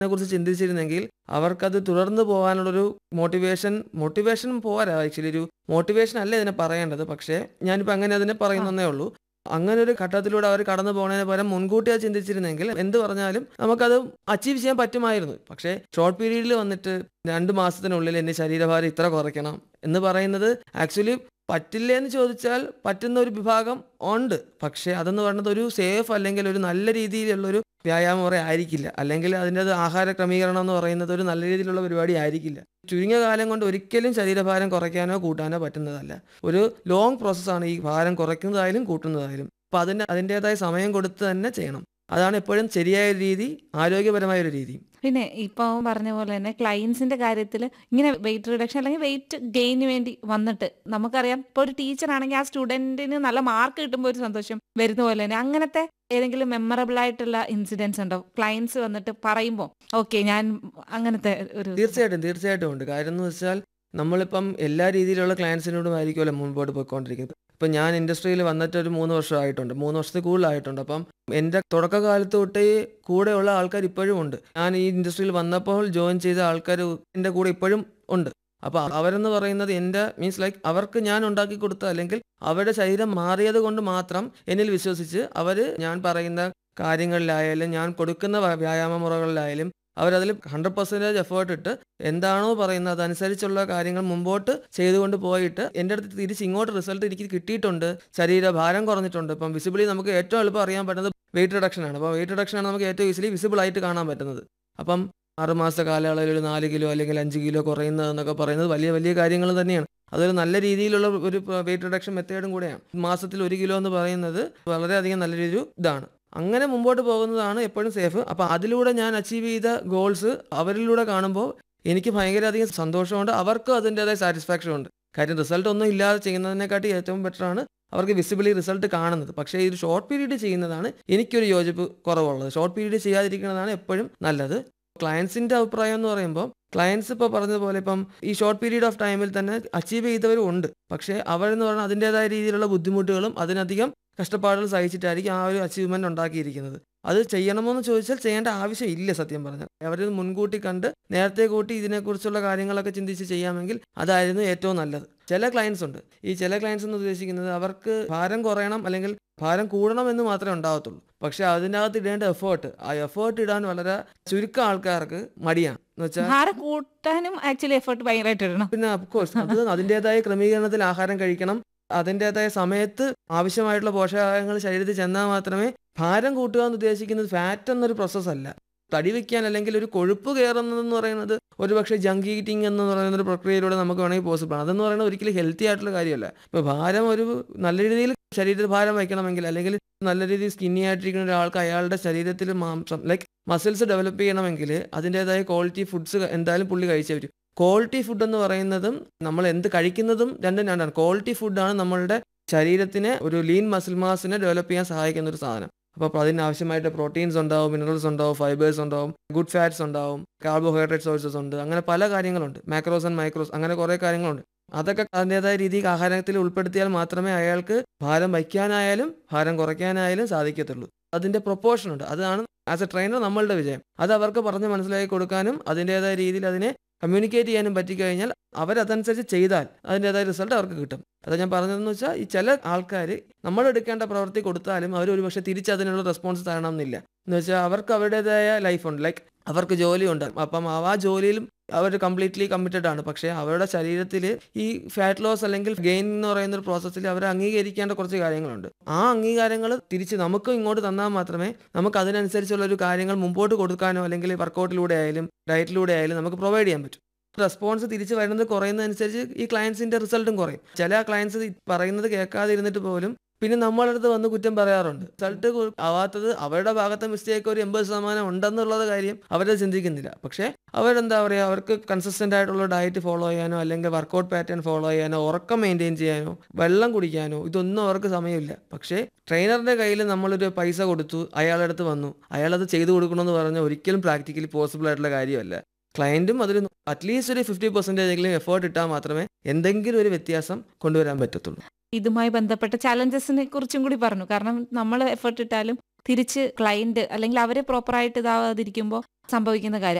കുറിച്ച് ചിന്തിച്ചിരുന്നെങ്കിൽ അവർക്കത് തുടർന്ന് പോകാനുള്ളൊരു മോട്ടിവേഷൻ മോട്ടിവേഷൻ പോരാ ആക്ച്വലി ഒരു മോട്ടിവേഷൻ അല്ല ഇതിനെ പറയേണ്ടത് പക്ഷേ ഞാനിപ്പോൾ അങ്ങനെ അതിനെ പറയുന്നതേ ഉള്ളൂ അങ്ങനെ ഒരു ഘട്ടത്തിലൂടെ അവർ കടന്നു പോകുന്നതിന് പകരം മുൻകൂട്ടി അത് ചിന്തിച്ചിരുന്നെങ്കിൽ എന്ത് പറഞ്ഞാലും നമുക്കത് അച്ചീവ് ചെയ്യാൻ പറ്റുമായിരുന്നു പക്ഷേ ഷോർട്ട് പീരീഡിൽ വന്നിട്ട് രണ്ട് മാസത്തിനുള്ളിൽ എൻ്റെ ശരീരഭാരം ഇത്ര കുറയ്ക്കണം എന്ന് പറയുന്നത് ആക്ച്വലി പറ്റില്ല എന്ന് ചോദിച്ചാൽ പറ്റുന്ന ഒരു വിഭാഗം ഉണ്ട് പക്ഷേ അതെന്ന് പറയുന്നത് ഒരു സേഫ് അല്ലെങ്കിൽ ഒരു നല്ല രീതിയിലുള്ളൊരു വ്യായാമം മുറ ആയിരിക്കില്ല അല്ലെങ്കിൽ അതിൻ്റെ ആഹാര ക്രമീകരണം എന്ന് പറയുന്നത് ഒരു നല്ല രീതിയിലുള്ള പരിപാടി ആയിരിക്കില്ല ചുരുങ്ങിയ കാലം കൊണ്ട് ഒരിക്കലും ശരീരഭാരം കുറയ്ക്കാനോ കൂട്ടാനോ പറ്റുന്നതല്ല ഒരു ലോങ് പ്രോസസ്സാണ് ഈ ഭാരം കുറയ്ക്കുന്നതായാലും കൂട്ടുന്നതായാലും അപ്പോൾ അതിന് അതിൻ്റെതായ സമയം കൊടുത്ത് തന്നെ ചെയ്യണം അതാണ് എപ്പോഴും ശരിയായ ഒരു രീതി ആരോഗ്യപരമായ ഒരു രീതി പിന്നെ ഇപ്പോൾ പറഞ്ഞ പോലെ തന്നെ ക്ലയൻസിന്റെ കാര്യത്തിൽ ഇങ്ങനെ വെയിറ്റ് റിഡക്ഷൻ അല്ലെങ്കിൽ വെയിറ്റ് ഗെയിന് വേണ്ടി വന്നിട്ട് നമുക്കറിയാം ഇപ്പോൾ ഒരു ടീച്ചർ ആണെങ്കിൽ ആ സ്റ്റുഡന്റിന് നല്ല മാർക്ക് കിട്ടുമ്പോൾ ഒരു സന്തോഷം വരുന്ന പോലെ തന്നെ അങ്ങനത്തെ ഏതെങ്കിലും മെമ്മറബിൾ ആയിട്ടുള്ള ഇൻസിഡൻസ് ഉണ്ടോ ക്ലയൻസ് വന്നിട്ട് പറയുമ്പോൾ ഓക്കെ ഞാൻ അങ്ങനത്തെ ഒരു തീർച്ചയായിട്ടും തീർച്ചയായിട്ടും ഉണ്ട് കാര്യം എന്ന് വെച്ചാൽ നമ്മളിപ്പം എല്ലാ രീതിയിലുള്ള ക്ലയൻസിനോടും ആയിരിക്കുമല്ലോ മുൻപോട്ട് പോയിക്കൊണ്ടിരിക്കുന്നത് ഇപ്പം ഞാൻ ഇൻഡസ്ട്രിയിൽ വന്നിട്ട് ഒരു മൂന്ന് വർഷമായിട്ടുണ്ട് മൂന്ന് വർഷത്തിൽ കൂടുതലായിട്ടുണ്ട് അപ്പം എൻ്റെ തുടക്കകാലത്ത് തൊട്ടേ കൂടെയുള്ള ആൾക്കാർ ഇപ്പോഴും ഉണ്ട് ഞാൻ ഈ ഇൻഡസ്ട്രിയിൽ വന്നപ്പോൾ ജോയിൻ ചെയ്ത ആൾക്കാർ എൻ്റെ കൂടെ ഇപ്പോഴും ഉണ്ട് അപ്പോൾ അവരെന്ന് പറയുന്നത് എൻ്റെ മീൻസ് ലൈക്ക് അവർക്ക് ഞാൻ ഉണ്ടാക്കി കൊടുത്ത അല്ലെങ്കിൽ അവരുടെ ശരീരം മാറിയത് കൊണ്ട് മാത്രം എന്നിൽ വിശ്വസിച്ച് അവർ ഞാൻ പറയുന്ന കാര്യങ്ങളിലായാലും ഞാൻ കൊടുക്കുന്ന വ്യ- വ്യായാമ മുറകളിലായാലും അവരതിൽ ഹൺഡ്രഡ് പെർസെൻറ്റേജ് എഫേർട്ട് ഇട്ട് എന്താണോ പറയുന്നത് അതനുസരിച്ചുള്ള കാര്യങ്ങൾ മുമ്പോട്ട് ചെയ്തുകൊണ്ട് പോയിട്ട് എൻ്റെ അടുത്ത് തിരിച്ച് ഇങ്ങോട്ട് റിസൾട്ട് എനിക്ക് കിട്ടിയിട്ടുണ്ട് ശരീരഭാരം കുറഞ്ഞിട്ടുണ്ട് ഇപ്പം വിസിബിളി നമുക്ക് ഏറ്റവും എളുപ്പം അറിയാൻ പറ്റുന്നത് വെയിറ്റ് റിഡക്ഷൻ ആണ് അപ്പോൾ വെയിറ്റ് റിഡക്ഷൻ ആണ് നമുക്ക് ഏറ്റവും ഈസിലി വിസിബിൾ ആയിട്ട് കാണാൻ പറ്റുന്നത് അപ്പം ആറുമാസ കാലയളവിൽ ഒരു നാല് കിലോ അല്ലെങ്കിൽ അഞ്ച് കിലോ കുറയുന്നത് എന്നൊക്കെ പറയുന്നത് വലിയ വലിയ കാര്യങ്ങൾ തന്നെയാണ് അതൊരു നല്ല രീതിയിലുള്ള ഒരു വെയിറ്റ് റിഡക്ഷൻ മെത്തേഡും കൂടെയാണ് മാസത്തിൽ ഒരു കിലോ എന്ന് പറയുന്നത് വളരെയധികം നല്ല രീതിയിൽ ഇതാണ് അങ്ങനെ മുമ്പോട്ട് പോകുന്നതാണ് എപ്പോഴും സേഫ് അപ്പോൾ അതിലൂടെ ഞാൻ അച്ചീവ് ചെയ്ത ഗോൾസ് അവരിലൂടെ കാണുമ്പോൾ എനിക്ക് ഭയങ്കര അധികം സന്തോഷമുണ്ട് അവർക്കും അതിൻ്റെതായ സാറ്റിസ്ഫാക്ഷൻ ഉണ്ട് കാര്യം റിസൾട്ട് ഒന്നും ഇല്ലാതെ ചെയ്യുന്നതിനെക്കാട്ടി ഏറ്റവും ബെറ്ററാണ് അവർക്ക് വിസിബിളി റിസൾട്ട് കാണുന്നത് പക്ഷേ ഇത് ഷോർട്ട് പീരീഡ് ചെയ്യുന്നതാണ് എനിക്കൊരു യോജിപ്പ് കുറവുള്ളത് ഷോർട്ട് പീരീഡ് ചെയ്യാതിരിക്കുന്നതാണ് എപ്പോഴും നല്ലത് ക്ലയൻസിൻ്റെ അഭിപ്രായം എന്ന് പറയുമ്പോൾ ക്ലയൻസ് ഇപ്പോൾ പറഞ്ഞതുപോലെ ഇപ്പം ഈ ഷോർട്ട് പീരീഡ് ഓഫ് ടൈമിൽ തന്നെ അച്ചീവ് ചെയ്തവരും ഉണ്ട് പക്ഷേ അവരെന്ന് പറഞ്ഞാൽ അതിൻ്റെതായ രീതിയിലുള്ള ബുദ്ധിമുട്ടുകളും അതിനധികം കഷ്ടപ്പാടുകൾ സഹിച്ചിട്ടായിരിക്കും ആ ഒരു അച്ചീവ്മെന്റ് ഉണ്ടാക്കിയിരിക്കുന്നത് അത് ചെയ്യണമെന്ന് ചോദിച്ചാൽ ചെയ്യേണ്ട ആവശ്യമില്ല സത്യം പറഞ്ഞാൽ അവർ മുൻകൂട്ടി കണ്ട് നേരത്തെ കൂട്ടി ഇതിനെക്കുറിച്ചുള്ള കാര്യങ്ങളൊക്കെ ചിന്തിച്ച് ചെയ്യാമെങ്കിൽ അതായിരുന്നു ഏറ്റവും നല്ലത് ചില ക്ലയൻസ് ഉണ്ട് ഈ ചില ക്ലയൻസ് എന്ന് ഉദ്ദേശിക്കുന്നത് അവർക്ക് ഭാരം കുറയണം അല്ലെങ്കിൽ ഭാരം കൂടണം എന്ന് മാത്രമേ ഉണ്ടാകത്തുള്ളൂ പക്ഷെ അതിനകത്ത് ഇടേണ്ട എഫേർട്ട് ആ എഫേർട്ട് ഇടാൻ വളരെ ചുരുക്കം ആൾക്കാർക്ക് മടിയാണ് എന്ന് വെച്ചാൽ ഭാരം കൂട്ടാനും ആക്ച്വലി എഫേർട്ട് ഭയങ്കരമായിട്ട് ഇടണം പിന്നെ അഫ്കോഴ്സ് അത് അതിൻ്റെതായ ക്രമീകരണത്തിൽ ആഹാരം കഴിക്കണം അതിൻ്റെതായ സമയത്ത് ആവശ്യമായിട്ടുള്ള പോഷകാഹാരങ്ങൾ ശരീരത്തിൽ ചെന്നാൽ മാത്രമേ ഭാരം കൂട്ടുക എന്ന് ഉദ്ദേശിക്കുന്നത് ഫാറ്റ് എന്നൊരു പ്രോസസ്സ് അല്ല തടി വെക്കാൻ അല്ലെങ്കിൽ ഒരു കൊഴുപ്പ് കയറുന്നതെന്ന് പറയുന്നത് ഒരുപക്ഷെ ജങ്ക് ഈറ്റിംഗ് എന്ന് പറയുന്ന ഒരു പ്രക്രിയയിലൂടെ നമുക്ക് വേണമെങ്കിൽ പോസിബിൾ ആണ് അതെന്ന് പറയുന്നത് ഒരിക്കലും ഹെൽത്തി ആയിട്ടുള്ള കാര്യമല്ല ഇപ്പോൾ ഭാരം ഒരു നല്ല രീതിയിൽ ശരീരത്തിൽ ഭാരം വയ്ക്കണമെങ്കിൽ അല്ലെങ്കിൽ നല്ല രീതിയിൽ സ്കിന്നി ആയിട്ടിരിക്കുന്ന ഒരാൾക്ക് അയാളുടെ ശരീരത്തിൽ മാംസം ലൈക്ക് മസിൽസ് ഡെവലപ്പ് ചെയ്യണമെങ്കിൽ അതിൻ്റെതായ ക്വാളിറ്റി ഫുഡ്സ് എന്തായാലും പുള്ളി കഴിച്ചേ പറ്റും ക്വാളിറ്റി ഫുഡ് എന്ന് പറയുന്നതും നമ്മൾ എന്ത് കഴിക്കുന്നതും രണ്ടും രണ്ടാണ് ക്വാളിറ്റി ഫുഡാണ് നമ്മളുടെ ശരീരത്തിനെ ഒരു ലീൻ മസിൽ മാസിനെ ഡെവലപ്പ് ചെയ്യാൻ സഹായിക്കുന്ന ഒരു സാധനം അപ്പോൾ അതിനാവശ്യമായിട്ട് പ്രോട്ടീൻസ് ഉണ്ടാവും മിനറൽസ് ഉണ്ടാവും ഫൈബേഴ്സ് ഉണ്ടാവും ഗുഡ് ഫാറ്റ്സ് ഉണ്ടാവും കാർബോഹൈഡ്രേറ്റ് സോഴ്സസ് ഉണ്ട് അങ്ങനെ പല കാര്യങ്ങളുണ്ട് മാക്രോസ് ആൻഡ് മൈക്രോസ് അങ്ങനെ കുറേ കാര്യങ്ങളുണ്ട് അതൊക്കെ അതിൻ്റെതായ രീതിയിൽ ആഹാരത്തിൽ ഉൾപ്പെടുത്തിയാൽ മാത്രമേ അയാൾക്ക് ഭാരം വയ്ക്കാനായാലും ഭാരം കുറയ്ക്കാനായാലും സാധിക്കത്തുള്ളൂ അതിൻ്റെ പ്രൊപ്പോർഷൻ ഉണ്ട് അതാണ് ആസ് എ ട്രെയിനർ നമ്മളുടെ വിജയം അത് അവർക്ക് പറഞ്ഞ് മനസ്സിലാക്കി കൊടുക്കാനും അതിൻ്റെതായ രീതിയിൽ അതിനെ കമ്മ്യൂണിക്കേറ്റ് ചെയ്യാനും പറ്റിക്കഴിഞ്ഞാൽ അവരതനുസരിച്ച് ചെയ്താൽ അതിൻ്റെതായ റിസൾട്ട് അവർക്ക് കിട്ടും അത് ഞാൻ പറഞ്ഞതെന്ന് വെച്ചാൽ ഈ ചില ആൾക്കാർ നമ്മൾ എടുക്കേണ്ട പ്രവൃത്തി കൊടുത്താലും അവർ ഒരു പക്ഷേ തിരിച്ച് അതിനുള്ള റെസ്പോൺസ് തരണം എന്നില്ല എന്ന് വെച്ചാൽ അവർക്ക് അവരുടേതായ ലൈഫുണ്ട് ലൈക്ക് അവർക്ക് ജോലിയുണ്ട് അപ്പം ആ ജോലിയിലും അവർ കംപ്ലീറ്റ്ലി കമ്മിറ്റഡ് ആണ് പക്ഷേ അവരുടെ ശരീരത്തിൽ ഈ ഫാറ്റ് ലോസ് അല്ലെങ്കിൽ ഗെയിൻ എന്ന് പറയുന്ന ഒരു പ്രോസസ്സിൽ അവർ അംഗീകരിക്കേണ്ട കുറച്ച് കാര്യങ്ങളുണ്ട് ആ അംഗീകാരങ്ങൾ തിരിച്ച് നമുക്ക് ഇങ്ങോട്ട് തന്നാൽ മാത്രമേ നമുക്ക് അതിനനുസരിച്ചുള്ള ഒരു കാര്യങ്ങൾ മുമ്പോട്ട് കൊടുക്കാനോ അല്ലെങ്കിൽ വർക്കൗട്ടിലൂടെ ആയാലും ഡയറ്റിലൂടെ ആയാലും നമുക്ക് പ്രൊവൈഡ് ചെയ്യാൻ പറ്റും റെസ്പോൺസ് തിരിച്ച് വരുന്നത് കുറയുന്നതനുസരിച്ച് ഈ ക്ലയൻസിന്റെ റിസൾട്ടും കുറയും ചില ക്ലയൻസ് പറയുന്നത് കേൾക്കാതിരുന്നിട്ട് പോലും പിന്നെ നമ്മളെ അടുത്ത് വന്ന് കുറ്റം പറയാറുണ്ട് റിസൾട്ട് ആവാത്തത് അവരുടെ ഭാഗത്തെ മിസ്റ്റേക്ക് ഒരു എൺപത് ശതമാനം ഉണ്ടെന്നുള്ളത് കാര്യം അവരത് ചിന്തിക്കുന്നില്ല പക്ഷേ അവരെന്താ പറയുക അവർക്ക് കൺസിസ്റ്റന്റ് ആയിട്ടുള്ള ഡയറ്റ് ഫോളോ ചെയ്യാനോ അല്ലെങ്കിൽ വർക്കൗട്ട് പാറ്റേൺ ഫോളോ ചെയ്യാനോ ഉറക്കം മെയിൻറ്റെയിൻ ചെയ്യാനോ വെള്ളം കുടിക്കാനോ ഇതൊന്നും അവർക്ക് സമയമില്ല പക്ഷേ ട്രെയിനറിന്റെ കയ്യിൽ നമ്മളൊരു പൈസ കൊടുത്തു അയാളുടെ അടുത്ത് വന്നു അയാളത് ചെയ്തു കൊടുക്കണമെന്ന് പറഞ്ഞാൽ ഒരിക്കലും പ്രാക്ടിക്കലി പോസിബിൾ ആയിട്ടുള്ള കാര്യമല്ല ക്ലയൻറ്റും അതിൽ അറ്റ്ലീസ്റ്റ് ഒരു ഫിഫ്റ്റി പെർസെൻറ്റേജ് എങ്കിലും എഫേർട്ട് ഇട്ടാൽ മാത്രമേ എന്തെങ്കിലും ഒരു വ്യത്യാസം കൊണ്ടുവരാൻ പറ്റത്തുള്ളൂ ഇതുമായി ബന്ധപ്പെട്ട ചലഞ്ചസിനെ കുറിച്ചും കൂടി പറഞ്ഞു കാരണം നമ്മൾ എഫേർട്ട് ഇട്ടാലും തിരിച്ച് ക്ലയന്റ് അല്ലെങ്കിൽ അവരെ പ്രോപ്പറായിട്ട് ഇതാവാതിരിക്കുമ്പോൾ സംഭവിക്കുന്ന കാര്യം